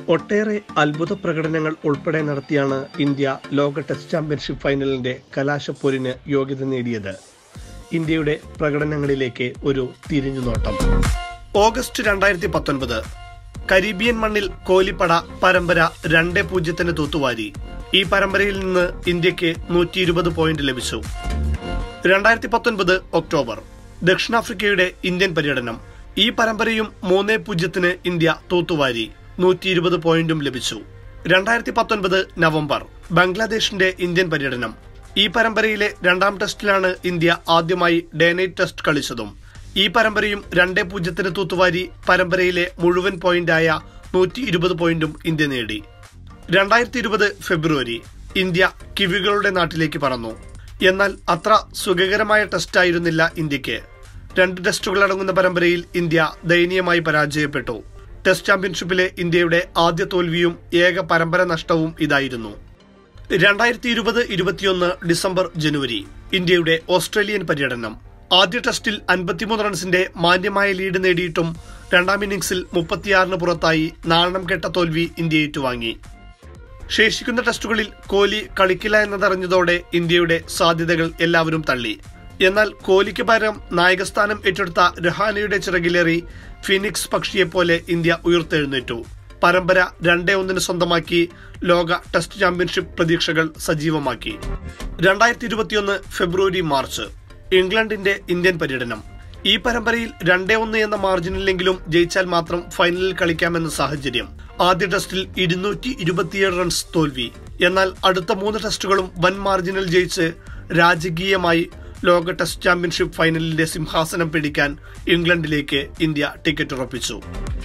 ഒട്ടേറെ അത്ഭുത പ്രകടനങ്ങൾ ഉൾപ്പെടെ നടത്തിയാണ് ഇന്ത്യ ലോക ടെസ്റ്റ് ചാമ്പ്യൻഷിപ്പ് ഫൈനലിന്റെ കലാശപ്പോരിന് യോഗ്യത നേടിയത് ഇന്ത്യയുടെ പ്രകടനങ്ങളിലേക്ക് ഒരു തിരിഞ്ഞുനോട്ടം ഓഗസ്റ്റ് രണ്ടായിരത്തി പത്തൊൻപത് കരീബിയൻ മണ്ണിൽ കോലിപ്പട പരമ്പര രണ്ട് പൂജ്യത്തിന് തൂത്തുവാരി ഈ പരമ്പരയിൽ നിന്ന് ഇന്ത്യക്ക് നൂറ്റി ഇരുപത് പോയിന്റ് ലഭിച്ചു രണ്ടായിരത്തി പത്തൊൻപത് ഒക്ടോബർ ദക്ഷിണാഫ്രിക്കയുടെ ഇന്ത്യൻ പര്യടനം ഈ പരമ്പരയും മൂന്നേ പൂജ്യത്തിന് ഇന്ത്യ തൂത്തുവാരി നൂറ്റി ഇരുപത് പോയിന്റും ലഭിച്ചു രണ്ടായിരത്തി പത്തൊൻപത് നവംബർ ബംഗ്ലാദേശിന്റെ ഇന്ത്യൻ പര്യടനം ഈ പരമ്പരയിലെ രണ്ടാം ടെസ്റ്റിലാണ് ഇന്ത്യ ആദ്യമായി ഡേ നൈറ്റ് ടെസ്റ്റ് കളിച്ചതും ഈ പരമ്പരയും രണ്ടേ പൂജ്യത്തിന് തൂത്തുവാരി പരമ്പരയിലെ മുഴുവൻ പോയിന്റായ നൂറ്റി ഇരുപത് പോയിന്റും ഇന്ത്യ നേടി രണ്ടായിരത്തി ഇരുപത് ഫെബ്രുവരി ഇന്ത്യ കിവികളുടെ നാട്ടിലേക്ക് പറന്നു എന്നാൽ അത്ര സുഖകരമായ ടെസ്റ്റ് ആയിരുന്നില്ല ഇന്ത്യക്ക് രണ്ട് ടെസ്റ്റുകൾ അടങ്ങുന്ന പരമ്പരയിൽ ഇന്ത്യ ദയനീയമായി പരാജയപ്പെട്ടു ടെസ്റ്റ് ചാമ്പ്യൻഷിപ്പിലെ ഇന്ത്യയുടെ ആദ്യ തോൽവിയും ഏക പരമ്പര നഷ്ടവും ഇതായിരുന്നു രണ്ടായിരത്തി ഇരുപത് ഇരുപത്തിയൊന്ന് ഡിസംബർ ജനുവരി ഇന്ത്യയുടെ ഓസ്ട്രേലിയൻ പര്യടനം ആദ്യ ടെസ്റ്റിൽ അൻപത്തിമൂന്ന് റൺസിന്റെ മാന്യമായ ലീഡ് നേടിയിട്ടും രണ്ടാം ഇന്നിംഗ്സിൽ മുപ്പത്തിയാറിന് പുറത്തായി നാണം കെട്ട തോൽവി ഇന്ത്യ ഏറ്റുവാങ്ങി ശേഷിക്കുന്ന ടെസ്റ്റുകളിൽ കോഹ്ലി കളിക്കില്ല എന്നതറിഞ്ഞതോടെ ഇന്ത്യയുടെ സാധ്യതകൾ എല്ലാവരും തള്ളി എന്നാൽ കോഹ്ലിക്ക് പകരം നായകസ്ഥാനം ഏറ്റെടുത്ത രഹാനയുടെ ചിറകിലേറി ഫിനിക്സ് പക്ഷിയെപ്പോലെ ഇന്ത്യ ഉയർത്തെഴുന്നേറ്റു പരമ്പര രണ്ടേ ഒന്നിന് സ്വന്തമാക്കി ലോക ടെസ്റ്റ് ചാമ്പ്യൻഷിപ്പ് പ്രതീക്ഷകൾ സജീവമാക്കി രണ്ടായിരത്തി ഇരുപത്തിയൊന്ന് ഫെബ്രുവരി മാർച്ച് ഇംഗ്ലണ്ടിന്റെ ഇന്ത്യൻ പര്യടനം ഈ പരമ്പരയിൽ രണ്ടേ ഒന്ന് എന്ന മാർജിനിലെങ്കിലും ജയിച്ചാൽ മാത്രം ഫൈനലിൽ കളിക്കാമെന്ന സാഹചര്യം ആദ്യ ടെസ്റ്റിൽ ഇരുന്നൂറ്റി ഇരുപത്തിയേഴ് റൺസ് തോൽവി എന്നാൽ അടുത്ത മൂന്ന് ടെസ്റ്റുകളും വൻ മാർജിനിൽ ജയിച്ച് രാജകീയമായി ലോക ടെസ്റ്റ് ചാമ്പ്യൻഷിപ്പ് ഫൈനലിന്റെ സിംഹാസനം പിടിക്കാൻ ഇംഗ്ലണ്ടിലേക്ക് ഇന്ത്യ ടിക്കറ്റ് ഉറപ്പിച്ചു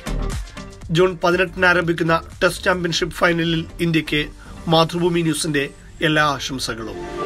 ജൂൺ പതിനെട്ടിന് ആരംഭിക്കുന്ന ടെസ്റ്റ് ചാമ്പ്യൻഷിപ്പ് ഫൈനലിൽ ഇന്ത്യക്ക് മാതൃഭൂമി ന്യൂസിന്റെ എല്ലാ ആശംസകളും